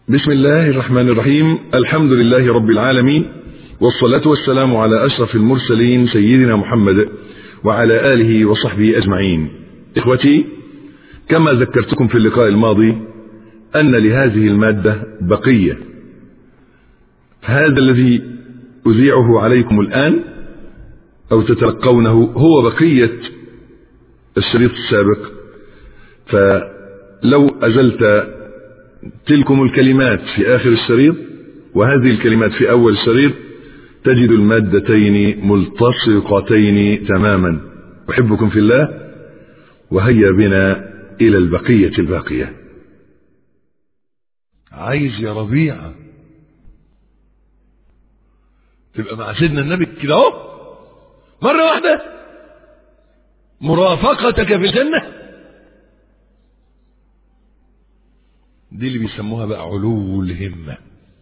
بسم الله الرحمن الرحيم الحمد لله رب العالمين والصلاة والسلام على أشرف المرسلين سيدنا محمد وعلى آله وصحبه أجمعين إخوتي كما ذكرتكم في اللقاء الماضي أن لهذه المادة بقية هذا الذي أذيعه عليكم الآن أو تتلقونه هو بقية الشريط السابق فلو أزلت تلكم الكلمات في آخر الشريط وهذه الكلمات في أول الشريط تجد المادتين ملتصقتين تماما أحبكم في الله وهيا بنا إلى البقية الباقية عايز يا ربيعة تبقى مع سيدنا النبي كده اهو مرة واحدة مرافقتك في الجنة دي اللي بيسموها بقى علو الهمة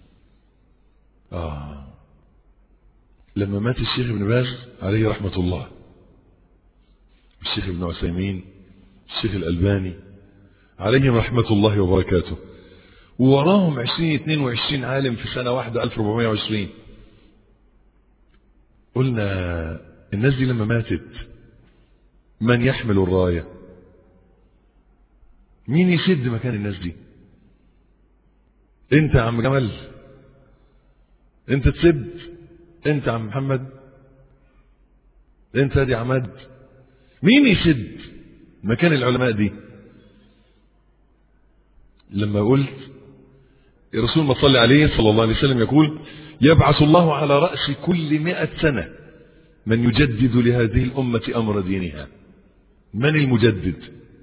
آه لما مات الشيخ ابن باز عليه رحمة الله الشيخ ابن عثيمين الشيخ الألباني عليهم رحمة الله وبركاته ووراهم 20 22 عالم في سنة واحدة 1420 قلنا الناس دي لما ماتت من يحمل الراية مين يسد مكان الناس دي انت يا عم جمال انت تسد انت يا عم محمد انت يا عماد مين يسد مكان العلماء دي لما قلت الرسول ما صلى عليه صلى الله عليه وسلم يقول يبعث الله على رأس كل مئة سنة من يجدد لهذه الأمة أمر دينها من المجدد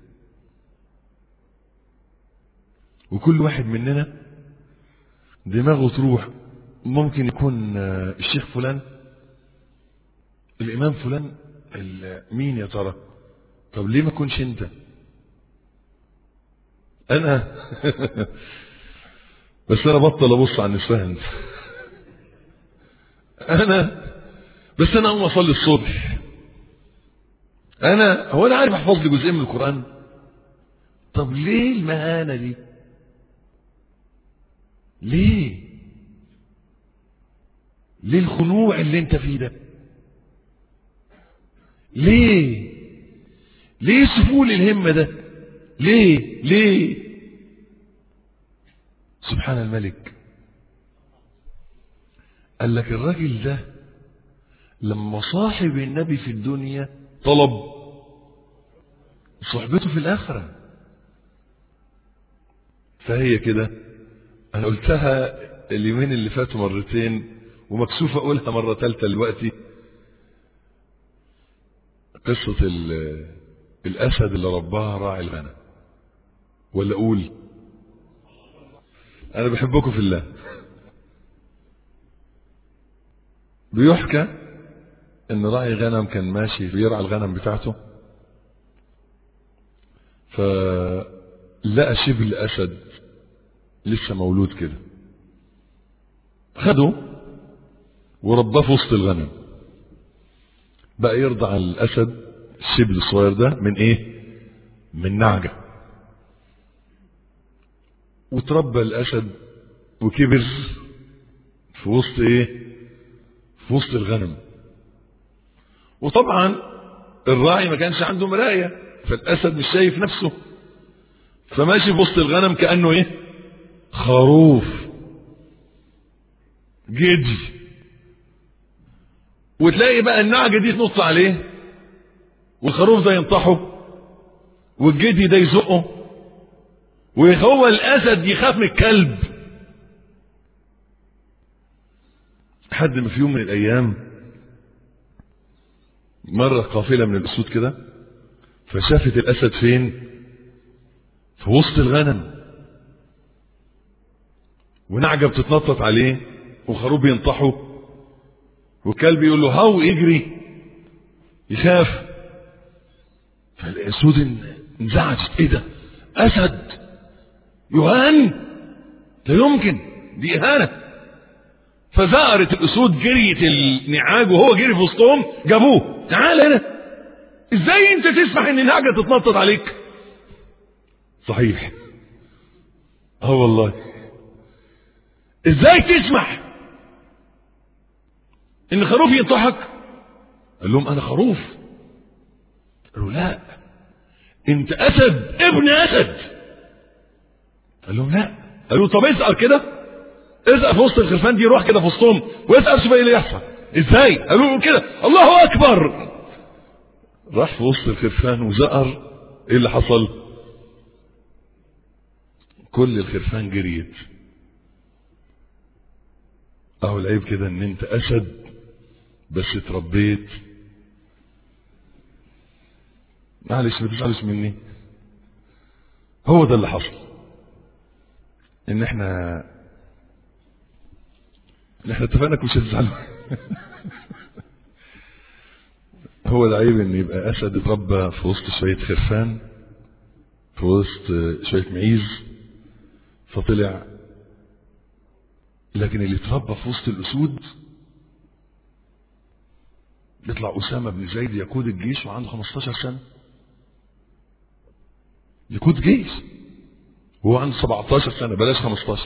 وكل واحد مننا دماغه تروح ممكن يكون الشيخ فلان الإمام فلان مين يا ترى طب ليه ما كنش انت انا بس انا بطل ابص على النسوان انا بس انا اقوم اصلي الصبح انا هو انا عارف احفظ لي جزئين من القران طب ليه المهانه دي ليه ليه الخنوع اللي انت فيه ده ليه ليه سفول الهمه ده ليه ليه سبحان الملك قال لك الراجل ده لما صاحب النبي في الدنيا طلب صحبته في الآخرة فهي كده أنا قلتها اليومين اللي فاتوا مرتين ومكسوف أقولها مرة ثالثة دلوقتي قصة الأسد اللي رباها راعي الغنم ولا أقول أنا بحبكم في الله بيحكى ان راعي غنم كان ماشي بيرعى الغنم بتاعته فلقى شبل اسد لسه مولود كده خده ورباه في وسط الغنم بقى يرضع الاسد الشبل الصغير ده من ايه من نعجه وتربى الاسد وكبر في وسط ايه في وسط الغنم وطبعا الراعي ما كانش عنده مراية فالأسد مش شايف نفسه فماشي في وسط الغنم كأنه ايه خروف جدي وتلاقي بقى النعجة دي تنط عليه والخروف ده ينطحه والجدي ده يزقه وهو الأسد يخاف من الكلب حد ما في يوم من الأيام مرة قافلة من الأسود كده فشافت الأسد فين في وسط الغنم ونعجة بتتنطط عليه وخروف بينطحه وكلب يقول له هاو اجري يخاف فالأسود انزعجت ايه ده أسد يهان لا يمكن دي إهانة فزارت الاسود جريت النعاج وهو جري في وسطهم جابوه تعال هنا ازاي انت تسمح ان النعجه تتنطط عليك صحيح اه والله ازاي تسمح ان خروف ينطحك قال لهم انا خروف قالوا لا انت اسد ابن اسد قال لهم لا قالوا طب اسأل كده اسأل في وسط الخرفان دي روح كده في وسطهم واسأل شوف ايه اللي يحصل ازاي قالوا له كده الله اكبر راح في وسط الخرفان وزقر ايه اللي حصل كل الخرفان جريت اهو العيب كده ان انت اسد بس اتربيت معلش ما تزعلش مني هو ده اللي حصل ان احنا ان احنا اتفقنا مش هتزعلوا هو العيب ان يبقى اسد اتربى في وسط شويه خرفان في وسط شويه معيز فطلع لكن اللي اتربى في وسط الاسود يطلع اسامه بن زيد يقود الجيش وعنده 15 سنه يقود جيش وهو عنده 17 سنه بلاش 15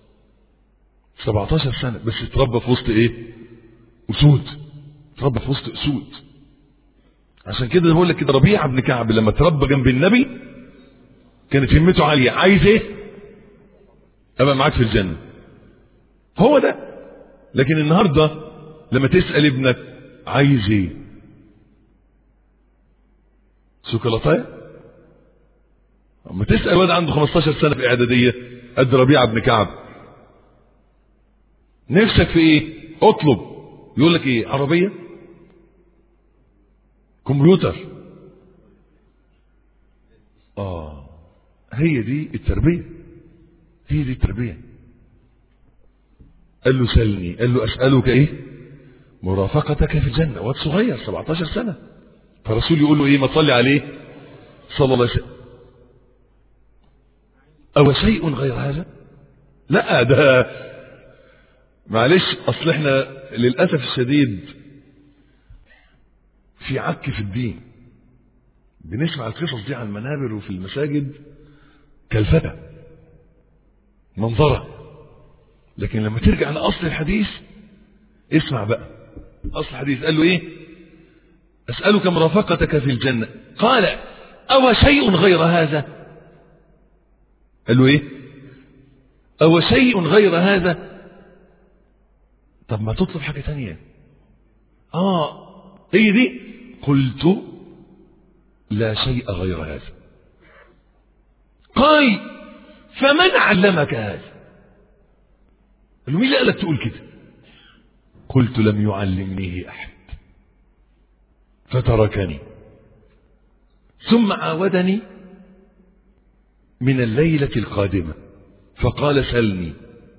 17 سنه بس اتربى في وسط ايه اسود اتربى في وسط اسود عشان كده بقول لك كده ربيعه بن كعب لما اتربى جنب النبي كانت همته عاليه عايز ايه ابقى معاك في الجنه هو ده لكن النهارده لما تسال ابنك عايز ايه شوكولاتايه اما تسال واد عنده 15 سنه في اعداديه قد ربيعه بن كعب نفسك في ايه اطلب يقول لك ايه عربيه كمبيوتر اه هي دي التربيه هي دي التربيه قال له سلني قال له اسالك ايه مرافقتك في الجنه واد صغير 17 سنه فالرسول يقول له ايه ما تصلي عليه صلى الله عليه وسلم او شيء غير هذا لا ده معلش اصل احنا للاسف الشديد في عك في الدين بنسمع القصص دي على المنابر وفي المساجد كالفتى منظره لكن لما ترجع لاصل الحديث اسمع بقى اصل الحديث قال له ايه اسالك مرافقتك في الجنه قال او شيء غير هذا قال له ايه او شيء غير هذا طب ما تطلب حاجه تانية اه هي دي قلت لا شيء غير هذا قال فمن علمك هذا قال له مين اللي قالك تقول كده قلت لم يعلمنيه احد فتركني ثم عاودني من الليله القادمه فقال سلني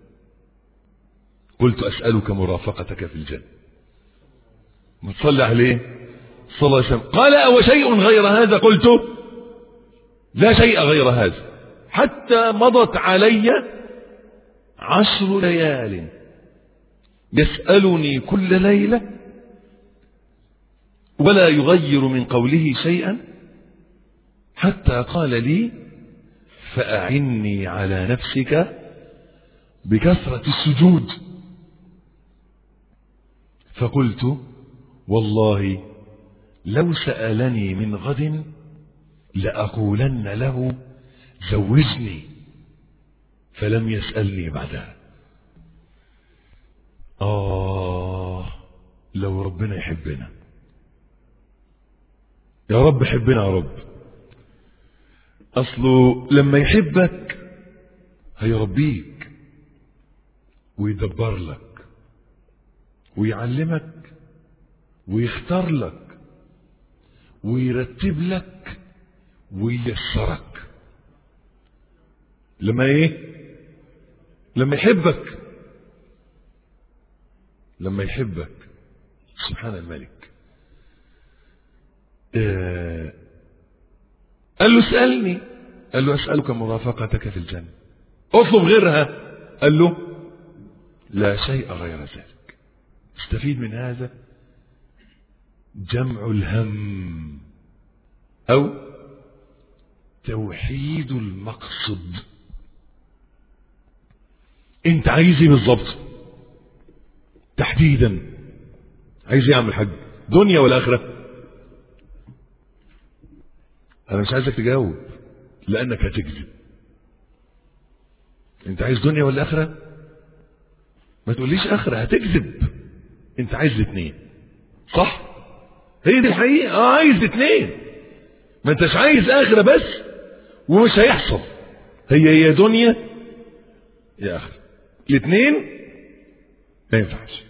قلت اسالك مرافقتك في الجنه ما تصلي عليه صلى الله عليه وسلم قال او شيء غير هذا قلت لا شيء غير هذا حتى مضت علي عشر ليال يسألني كل ليلة ولا يغير من قوله شيئا حتى قال لي فأعني على نفسك بكثرة السجود فقلت والله لو سألني من غد لأقولن له زوجني فلم يسألني بعدها آه لو ربنا يحبنا يا رب حبنا يا رب أصله لما يحبك هيربيك ويدبر لك ويعلمك ويختار لك ويرتب لك وييسرك لما ايه لما يحبك لما يحبك سبحان الملك آه قال له اسألني قال له أسألك مرافقتك في الجنة اطلب غيرها قال له لا شيء غير ذلك استفيد من هذا جمع الهم أو توحيد المقصد انت عايز ايه بالظبط تحديدا عايز ايه يا عم الحاج دنيا ولا اخره انا مش عايزك تجاوب لانك هتكذب انت عايز دنيا ولا اخره ما تقوليش اخره هتكذب انت عايز الاثنين صح هي دي الحقيقه اه عايز الاثنين ما انتش عايز اخره بس ومش هيحصل هي يا دنيا يا اخره الاثنين ما ينفعش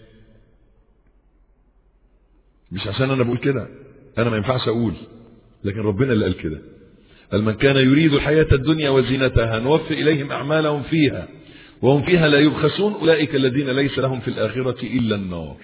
مش عشان انا بقول كده انا ما ينفعش اقول لكن ربنا اللي قال كده قال من كان يريد الحياة الدنيا وزينتها نوفي إليهم أعمالهم فيها وهم فيها لا يبخسون أولئك الذين ليس لهم في الآخرة إلا النار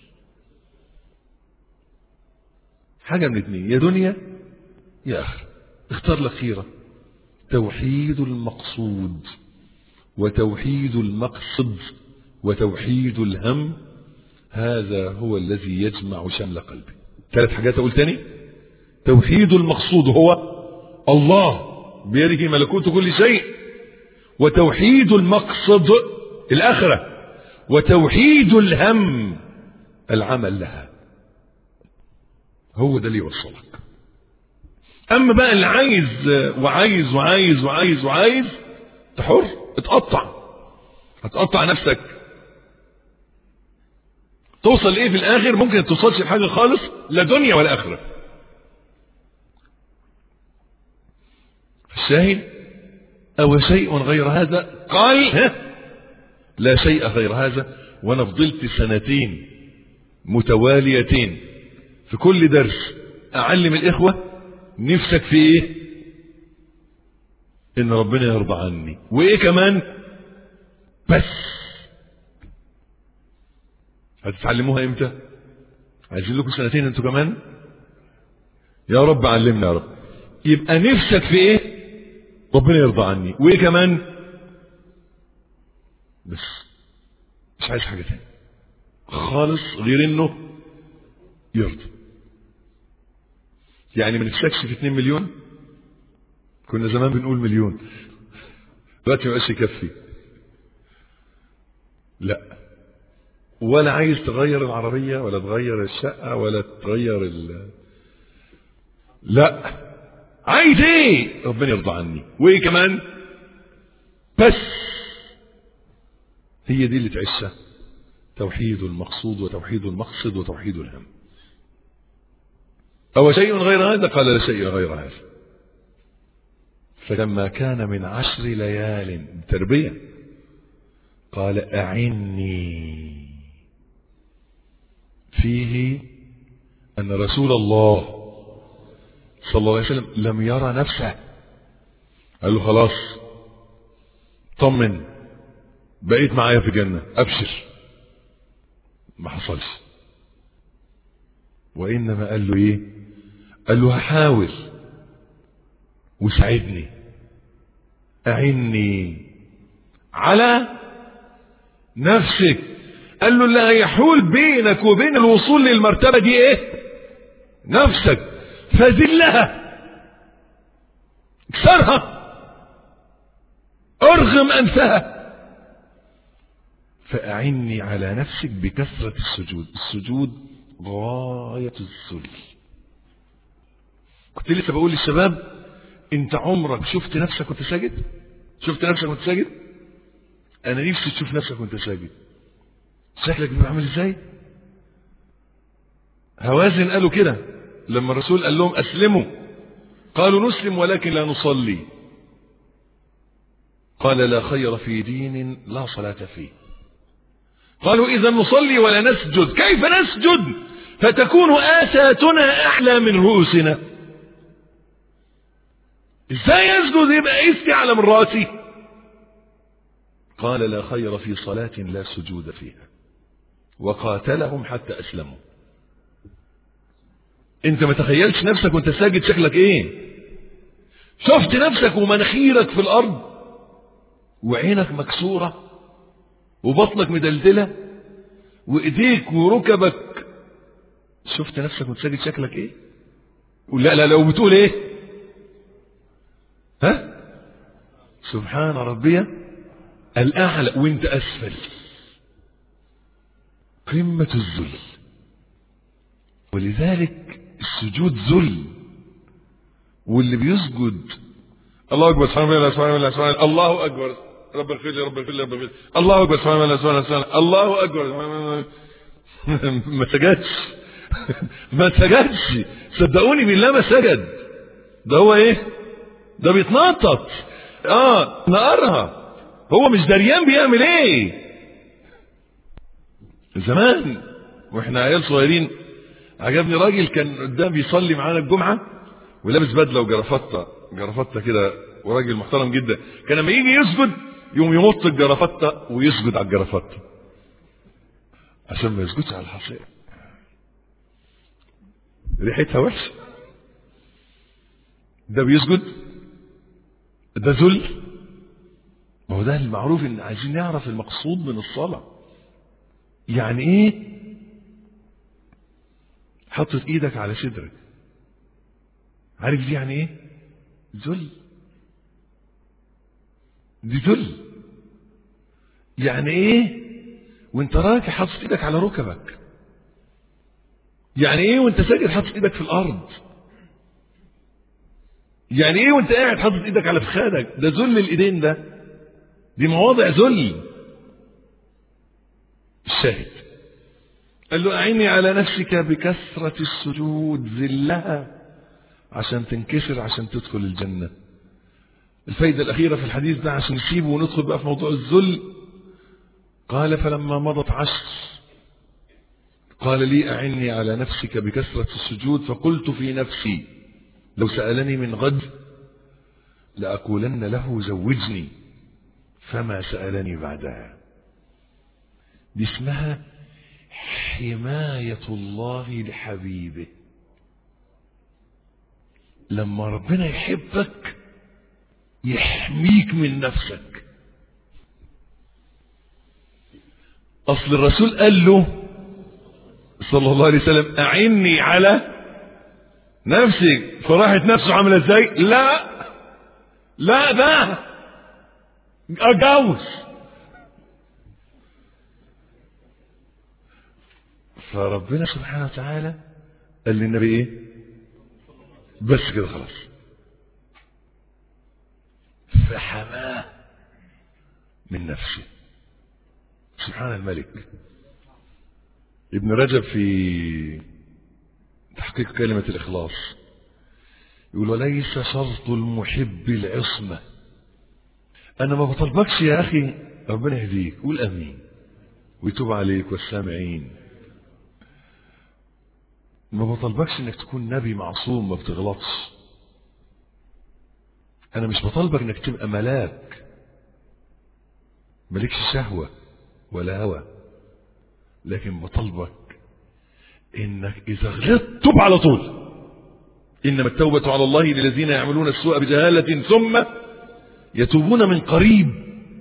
حاجة من اثنين يا دنيا يا آخر اختار لك خيرة توحيد المقصود وتوحيد المقصد وتوحيد الهم هذا هو الذي يجمع شمل قلبي ثلاث حاجات أقول تاني توحيد المقصود هو الله بيده ملكوت كل شيء وتوحيد المقصد الآخرة وتوحيد الهم العمل لها هو ده اللي يوصلك أما بقى اللي عايز وعايز وعايز وعايز وعايز تحر اتقطع هتقطع نفسك توصل ايه في الاخر ممكن ما توصلش لحاجه خالص لا دنيا ولا اخره الشاهد أو شيء غير هذا قال ها لا شيء غير هذا وأنا فضلت سنتين متواليتين في كل درس أعلم الإخوة نفسك في إيه إن ربنا يرضى عني وإيه كمان بس هتتعلموها إمتى عايزين لكم سنتين أنتوا كمان يا رب علمنا يا رب يبقى نفسك في إيه ربنا يرضى عني وايه كمان بس مش عايز حاجه تاني خالص غير انه يرضى يعني ما نفسكش في 2 مليون كنا زمان بنقول مليون دلوقتي ما بقاش يكفي لا ولا عايز تغير العربيه ولا تغير الشقه ولا تغير ال لا عايز ايه ربنا يرضى عني وايه كمان بس هي دي اللي تعيشها توحيد المقصود وتوحيد المقصد وتوحيد الهم أو شيء غير هذا قال لا شيء غير هذا فلما كان من عشر ليال تربية قال أعني فيه أن رسول الله صلى الله عليه وسلم لم يرى نفسه قال له خلاص طمن بقيت معايا في الجنة أبشر ما حصلش وإنما قال له إيه قال له هحاول وساعدني أعني على نفسك قال له اللي هيحول بينك وبين الوصول للمرتبة دي ايه نفسك فذلها اكسرها ارغم انفها فأعني على نفسك بكثرة السجود السجود غاية الذل كنت لسه بقول للشباب انت عمرك شفت نفسك وانت ساجد شفت نفسك وانت ساجد انا نفسي تشوف نفسك وانت ساجد شكلك بيبقى عامل ازاي هوازن قالوا كده لما الرسول قال لهم اسلموا قالوا نسلم ولكن لا نصلي قال لا خير في دين لا صلاة فيه قالوا إذا نصلي ولا نسجد كيف نسجد فتكون آساتنا أعلى من رؤوسنا ازاي يسجد يبقى اسمي على من راسي قال لا خير في صلاة لا سجود فيها وقاتلهم حتى أسلموا انت ما تخيلش نفسك وانت ساجد شكلك ايه شفت نفسك ومناخيرك في الارض وعينك مكسورة وبطنك مدلدلة وايديك وركبك شفت نفسك وانت ساجد شكلك ايه لا لا لو بتقول ايه ها سبحان ربي الأعلى وانت أسفل قمة الذل ولذلك السجود ذل واللي بيسجد الله أكبر سبحان الله سبحان الله سبحان الله الله أكبر رب اغفر لي رب اغفر لي رب اغفر لي الله أكبر سبحان الله سبحان الله سبحان الله الله أكبر ما سجدش ما سجدش صدقوني بالله ما سجد ده هو ايه ده بيتنطط اه نقرها هو مش دريان بيعمل ايه زمان واحنا عيال صغيرين عجبني راجل كان قدام بيصلي معانا الجمعه ولابس بدله وجرافته جرافته كده وراجل محترم جدا كان لما يجي يسجد يقوم يمط الجرافته ويسجد على الجرافته عشان ما يسجدش على الحصير ريحتها وحشه ده بيسجد ده ذل ما هو ده المعروف ان عايزين نعرف المقصود من الصلاه يعني ايه حطت ايدك على صدرك عارف دي يعني ايه ذل دي ذل يعني ايه وانت راكع حاطط ايدك على ركبك يعني ايه وانت ساجد حاطط ايدك في الارض يعني ايه وانت قاعد حاطط ايدك على فخادك ده ذل الايدين ده دي مواضع ذل الشاهد قال له أعني على نفسك بكثرة السجود ذلها عشان تنكسر عشان تدخل الجنة الفايدة الأخيرة في الحديث ده عشان نسيبه وندخل بقى في موضوع الذل قال فلما مضت عشر قال لي أعني على نفسك بكثرة السجود فقلت في نفسي لو سألني من غد لأقولن له زوجني فما سألني بعدها دي اسمها حماية الله لحبيبه لما ربنا يحبك يحميك من نفسك أصل الرسول قال له صلى الله عليه وسلم أعني على نفسك فراحت نفسه عاملة ازاي لا لا ده اتجوز فربنا سبحانه وتعالى قال للنبي ايه بس كده خلاص فحماه من نفسه سبحان الملك ابن رجب في تحقيق كلمة الإخلاص يقول وليس شرط المحب العصمة أنا ما بطلبكش يا أخي ربنا يهديك قول أمين ويتوب عليك والسامعين ما بطلبكش انك تكون نبي معصوم ما بتغلطش انا مش بطلبك انك تبقى ملاك مالكش شهوة ولا هوى لكن بطلبك انك اذا غلطت تب على طول انما التوبة على الله للذين يعملون السوء بجهالة ثم يتوبون من قريب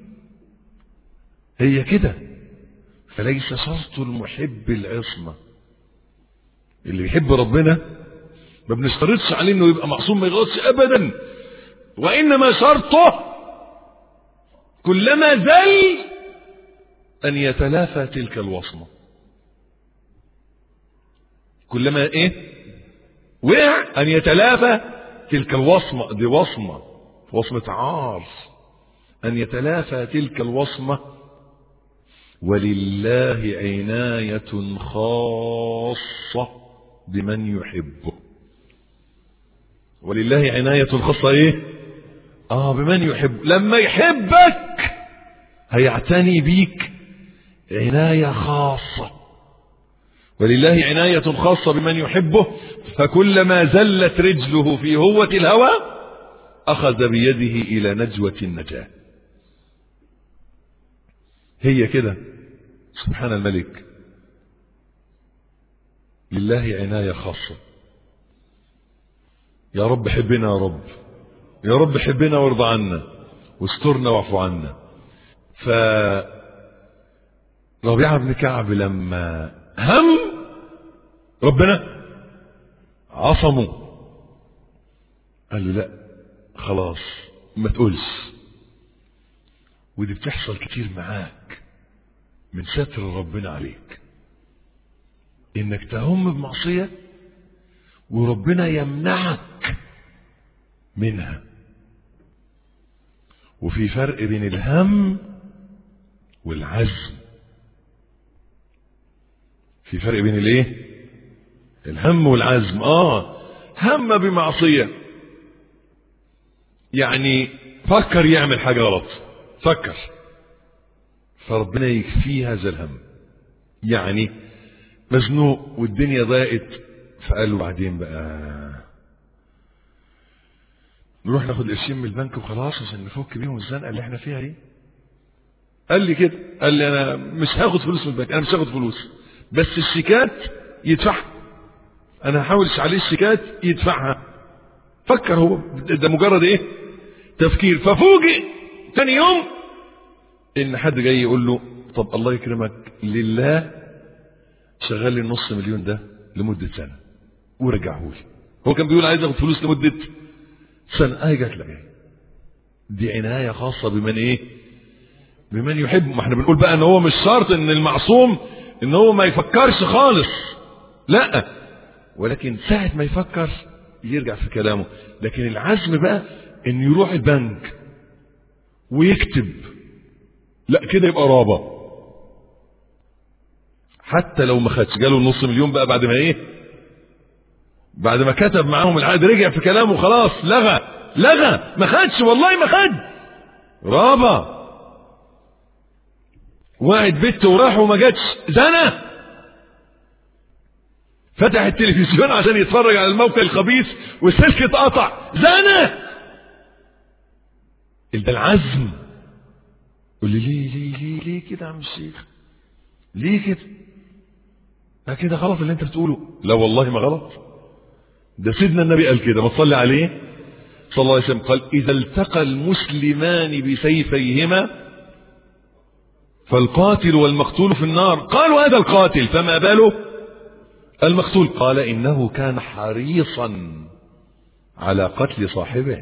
هي كده فليس شرط المحب العصمه اللي بيحب ربنا ما بنشترطش عليه انه يبقى معصوم ما يغلطش ابدا وانما شرطه كلما زل ان يتلافى تلك الوصمه كلما ايه وقع ان يتلافى تلك الوصمه دي وصمه وصمه عار ان يتلافى تلك الوصمه ولله عنايه خاصه بمن يحبه ولله عناية خاصة ايه اه بمن يحب لما يحبك هيعتني بيك عناية خاصة ولله عناية خاصة بمن يحبه فكلما زلت رجله في هوة الهوى أخذ بيده إلى نجوة النجاة هي كده سبحان الملك لله عناية خاصة يا رب حبنا يا رب يا رب حبنا وارضى عنا واسترنا واعف عنا ف ربيعة بن كعب لما هم ربنا عصمه قال له لا خلاص ما تقولش ودي بتحصل كتير معاك من ستر ربنا عليك انك تهم بمعصية وربنا يمنعك منها وفي فرق بين الهم والعزم في فرق بين الايه الهم والعزم اه هم بمعصية يعني فكر يعمل حاجة غلط فكر فربنا يكفيه هذا الهم يعني مزنوق والدنيا ضاقت فقال له بعدين بقى نروح ناخد قرشين من البنك وخلاص عشان نفك بيهم الزنقه اللي احنا فيها دي قال لي كده قال لي انا مش هاخد فلوس من البنك انا مش هاخد فلوس بس الشيكات يدفعها انا هحاول عليه الشيكات يدفعها فكر هو ده مجرد ايه تفكير ففوجئ تاني يوم ان حد جاي يقول له طب الله يكرمك لله شغل لي النص مليون ده لمدة سنة ورجعه لي هو كان بيقول عايز اخد فلوس لمدة سنة اهي جات لك اهي دي عناية خاصة بمن ايه بمن يحب ما احنا بنقول بقى ان هو مش شرط ان المعصوم ان هو ما يفكرش خالص لا ولكن ساعة ما يفكر يرجع في كلامه لكن العزم بقى ان يروح البنك ويكتب لا كده يبقى رابة حتى لو ما خدش جاله النص مليون بقى بعد ما ايه بعد ما كتب معاهم العقد رجع في كلامه خلاص لغى لغى ما خدش والله ما خد رابة واحد بيت وراح وما جاتش زنى فتح التلفزيون عشان يتفرج على الموقع الخبيث والسلك اتقطع زنى ده العزم قول لي ليه ليه ليه ليه كده يا عم الشيخ ليه كده ما كده غلط اللي انت بتقوله لا والله ما غلط ده سيدنا النبي قال كده ما تصلي عليه صلى الله عليه وسلم قال اذا التقى المسلمان بسيفيهما فالقاتل والمقتول في النار قالوا هذا القاتل فما باله المقتول قال انه كان حريصا على قتل صاحبه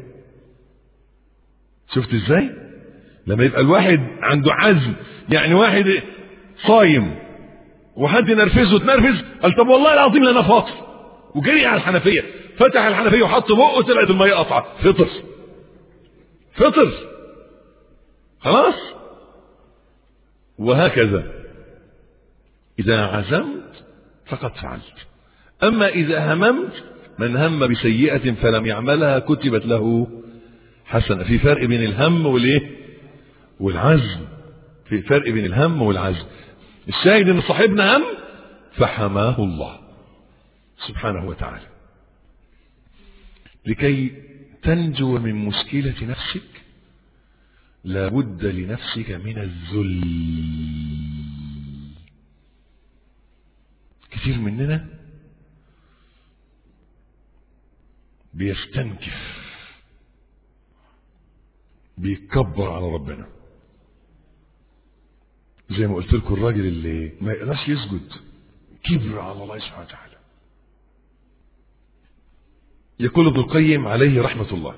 شفت ازاي لما يبقى الواحد عنده عزم يعني واحد صايم وحد ينرفزه تنرفز قال طب والله العظيم لا انا فاطر وجري على الحنفيه فتح الحنفيه وحط بقه طلعت الميه قطعه فطر فطر خلاص وهكذا اذا عزمت فقد فعلت اما اذا هممت من هم بسيئه فلم يعملها كتبت له حسنه في فرق بين الهم والايه والعزم في فرق بين الهم والعزم الشاهد ان صاحبنا هم فحماه الله سبحانه وتعالى لكي تنجو من مشكلة نفسك لابد لنفسك من الذل كثير مننا بيستنكف بيتكبر على ربنا زي ما قلت لكم الراجل اللي ما يقدرش يسجد كبر على الله سبحانه وتعالى يقول ابن القيم عليه رحمة الله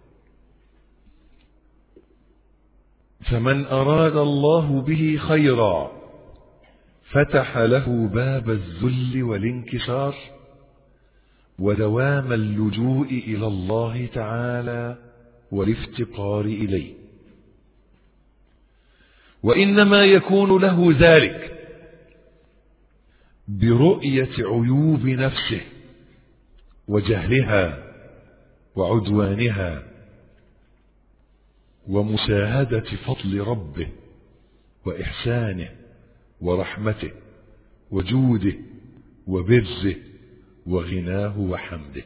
فمن أراد الله به خيرا فتح له باب الذل والانكسار ودوام اللجوء إلى الله تعالى والافتقار إليه وإنما يكون له ذلك برؤية عيوب نفسه وجهلها وعدوانها ومشاهدة فضل ربه وإحسانه ورحمته وجوده وبره وغناه وحمده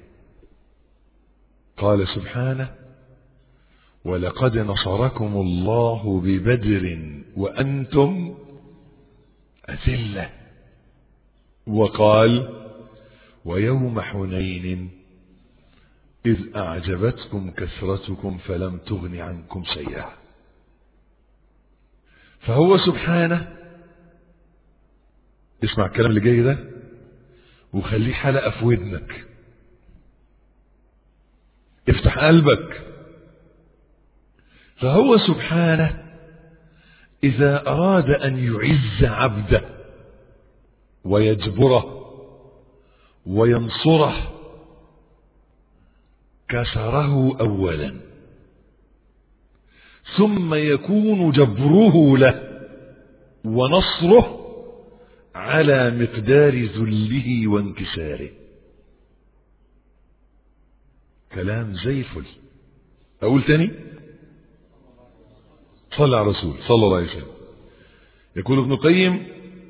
قال سبحانه ولقد نصركم الله ببدر وأنتم أذلة وقال ويوم حنين إذ أعجبتكم كثرتكم فلم تغن عنكم شيئا فهو سبحانه اسمع الكلام اللي جاي ده وخليه حلقة في ودنك افتح قلبك فهو سبحانه إذا أراد أن يعز عبده ويجبره وينصره كسره أولا ثم يكون جبره له ونصره على مقدار ذله وانكساره كلام زي الفل أقول تاني صلى على الرسول صلى الله عليه وسلم يقول ابن القيم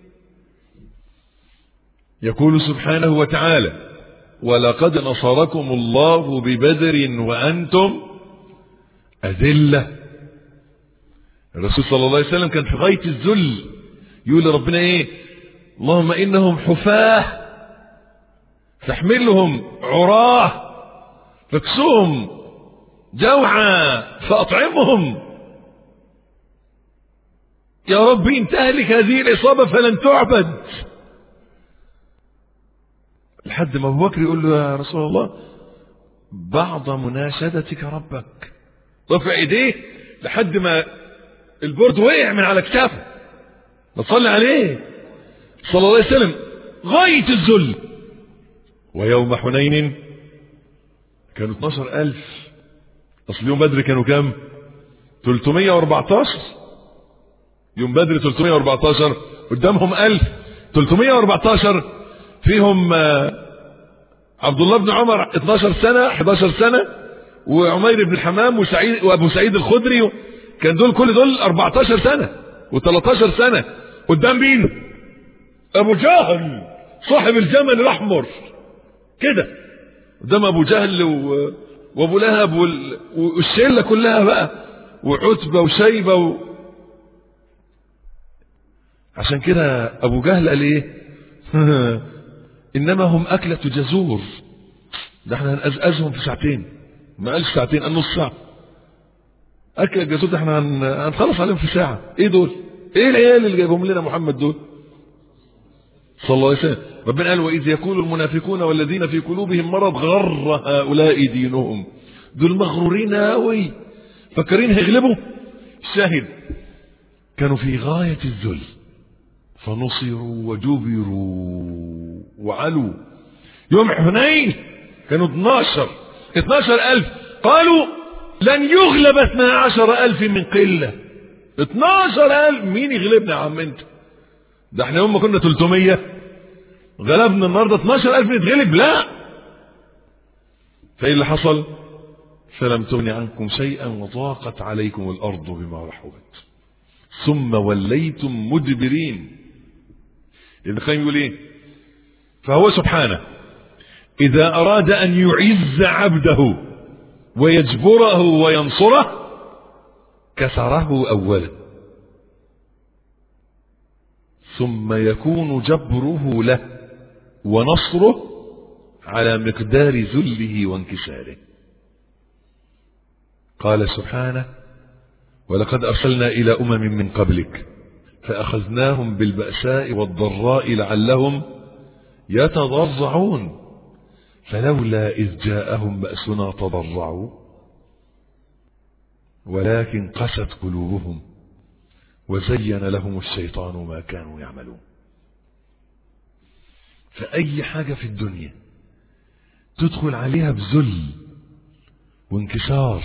يقول سبحانه وتعالى ولقد نصركم الله ببدر وأنتم أذلة الرسول صلى الله عليه وسلم كان في غاية الذل يقول لربنا ايه اللهم انهم حفاة فاحملهم عراه فاكسوهم جوعا فاطعمهم يا رب ان تهلك هذه العصابة فلن تعبد لحد ما ابو بكر يقول له يا رسول الله بعض مناشدتك ربك رفع ايديه لحد ما البرد وقع من على كتافه نصلي عليه صلى الله عليه وسلم غاية الذل ويوم حنين كانوا 12 ألف أصل يوم بدر كانوا كام 314 يوم بدر 314 قدامهم 1000 314 فيهم عبد الله بن عمر 12 سنة 11 سنة وعمير بن الحمام وسعيد وابو سعيد الخدري كان دول كل دول 14 سنة و13 سنة قدام مين ابو جهل صاحب الجمل الاحمر كده قدام ابو جهل و... وابو لهب وال... والشله كلها بقى وعتبه وشيبه و... عشان كده ابو جهل قال ايه انما هم اكله جزور ده احنا هنقزقزهم في ساعتين ما قالش ساعتين قال نص ساعه اكل الجزور ده احنا هن... هنخلص عليهم في ساعه ايه دول ايه العيال اللي جايبهم لنا محمد دول صلى الله عليه وسلم ربنا قال وإذ يقول المنافقون والذين في قلوبهم مرض غر هؤلاء دينهم دول مغرورين قوي فاكرين هيغلبوا الشاهد كانوا في غاية الذل فنصروا وجبروا وعلوا يوم حنين كانوا 12 12 ألف قالوا لن يغلب 12 ألف من قلة 12 ألف مين يغلبنا يا عم انت ده احنا يوم ما كنا 300 غلبنا النهارده 12000 نتغلب لا فايه اللي حصل فلم تغن عنكم شيئا وضاقت عليكم الارض بما رحبت ثم وليتم مدبرين ابن القيم يقول ايه فهو سبحانه اذا اراد ان يعز عبده ويجبره وينصره كسره اولا ثم يكون جبره له ونصره على مقدار ذله وانكساره قال سبحانه ولقد أرسلنا إلى أمم من قبلك فأخذناهم بالبأساء والضراء لعلهم يتضرعون فلولا إذ جاءهم بأسنا تضرعوا ولكن قست قلوبهم وزين لهم الشيطان ما كانوا يعملون فأي حاجة في الدنيا تدخل عليها بذل وانكسار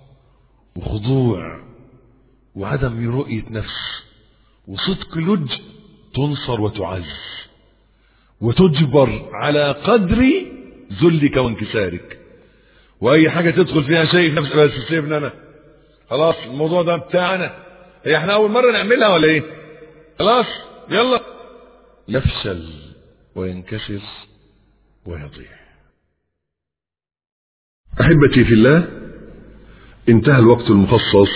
وخضوع وعدم رؤية نفس وصدق لج تنصر وتعز وتجبر على قدر ذلك وانكسارك واي حاجة تدخل فيها شيء نفس بس سيبنا انا خلاص الموضوع ده بتاعنا هي احنا اول مرة نعملها ولا ايه خلاص يلا يفشل وينكسر ويضيع احبتي في الله انتهى الوقت المخصص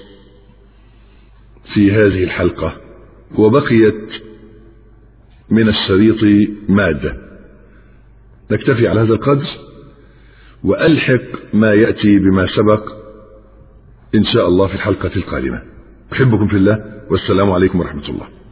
في هذه الحلقة وبقيت من الشريط مادة نكتفي على هذا القدر وألحق ما يأتي بما سبق إن شاء الله في الحلقة القادمة أحبكم في الله والسلام عليكم ورحمة الله